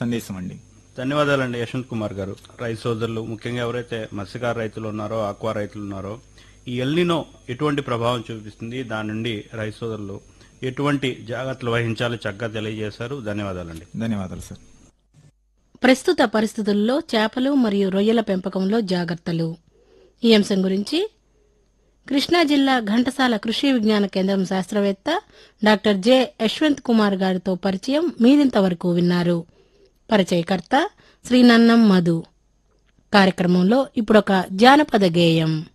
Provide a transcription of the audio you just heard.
సందేశం అండి ధన్యవాదాలండి యశ్వంత్ కుమార్ గారు రైతు సోదరులు ముఖ్యంగా ఎవరైతే మత్స్యకార రైతులు ఉన్నారో ఆక్వా రైతులు ఉన్నారో ఈ ఎల్నినో ఎటువంటి ప్రభావం చూపిస్తుంది దాని నుండి రైతు సోదరులు ఎటువంటి జాగ్రత్తలు వహించాలో చక్కగా తెలియజేశారు ధన్యవాదాలండి ధన్యవాదాలు సార్ ప్రస్తుత పరిస్థితుల్లో చేపలు మరియు రొయ్యల పెంపకంలో జాగ్రత్తలు ఈ అంశం గురించి కృష్ణా జిల్లా ఘంటసాల కృషి విజ్ఞాన కేంద్రం శాస్త్రవేత్త డాక్టర్ జె యశ్వంత్ కుమార్ గారితో పరిచయం మీరింతవరకు విన్నారు పరిచయకర్త శ్రీ నన్నం మధు కార్యక్రమంలో ఇప్పుడొక జానపద గేయం